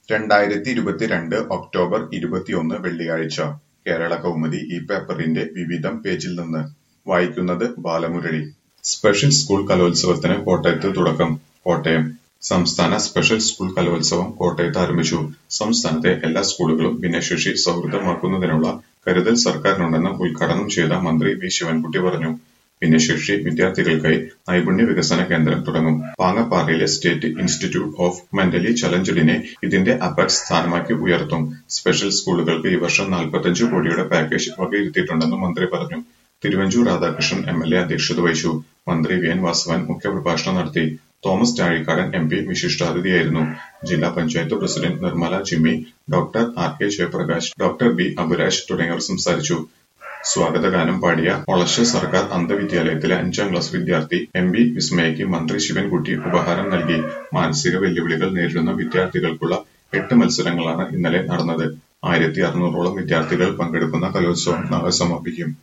രണ്ടായിരത്തി ഇരുപത്തിരണ്ട് ഒക്ടോബർ ഇരുപത്തിയൊന്ന് വെള്ളിയാഴ്ച കേരള കൗമുദി ഈ പേപ്പറിന്റെ വിവിധം പേജിൽ നിന്ന് വായിക്കുന്നത് ബാലമുരളി സ്പെഷ്യൽ സ്കൂൾ കലോത്സവത്തിന് കോട്ടയത്ത് തുടക്കം കോട്ടയം സംസ്ഥാന സ്പെഷ്യൽ സ്കൂൾ കലോത്സവം കോട്ടയത്ത് ആരംഭിച്ചു സംസ്ഥാനത്തെ എല്ലാ സ്കൂളുകളും ഭിന്നശേഷി സൗഹൃദമാക്കുന്നതിനുള്ള കരുതൽ സർക്കാരിനുണ്ടെന്ന് ഉദ്ഘാടനം ചെയ്ത മന്ത്രി വി ശിവൻകുട്ടി പറഞ്ഞു ഭിന്നശേഷി വിദ്യാർത്ഥികൾക്കായി നൈപുണ്യ വികസന കേന്ദ്രം തുടങ്ങും പാങ്ങപ്പാറയിലെ സ്റ്റേറ്റ് ഇൻസ്റ്റിറ്റ്യൂട്ട് ഓഫ് മെന്റലി ചലഞ്ചഡിനെ ഇതിന്റെ അപെക്സ് സ്ഥാനമാക്കി ഉയർത്തും സ്പെഷ്യൽ സ്കൂളുകൾക്ക് ഈ വർഷം നാൽപ്പത്തഞ്ച് കോടിയുടെ പാക്കേജ് വകയിരുത്തിയിട്ടുണ്ടെന്നും മന്ത്രി പറഞ്ഞു Thiruvanchoor Radhakrishnan M L A അധ്യക്ഷത വഹിച്ചു മന്ത്രി വി എൻ വാസവൻ മുഖ്യപ്രഭാഷണം നടത്തി തോമസ് ചാഴിക്കാടൻ എം പി വിശിഷ്ടാതിഥിയായിരുന്നു ജില്ലാ panchayat president Nirmala Jimmy doctor R K Jayaprakash doctor B Aburaj തുടങ്ങിയവർ സംസാരിച്ചു സ്വാഗതഗാനം പാടിയ ഒളശ്ശ സർക്കാർ അന്ധവിദ്യാലയത്തിലെ അഞ്ചാം ക്ലാസ് വിദ്യാർത്ഥി എം ബി വിസ്മയയ്ക്ക് മന്ത്രി ശിവൻകുട്ടി ഉപഹാരം നൽകി മാനസിക വെല്ലുവിളികൾ നേരിടുന്ന വിദ്യാർത്ഥികൾക്കുള്ള എട്ട് മത്സരങ്ങളാണ് ഇന്നലെ നടന്നത് ആയിരത്തി അറുന്നൂറോളം വിദ്യാർത്ഥികൾ പങ്കെടുക്കുന്ന കലോത്സവം നാളെ സമാപിക്കും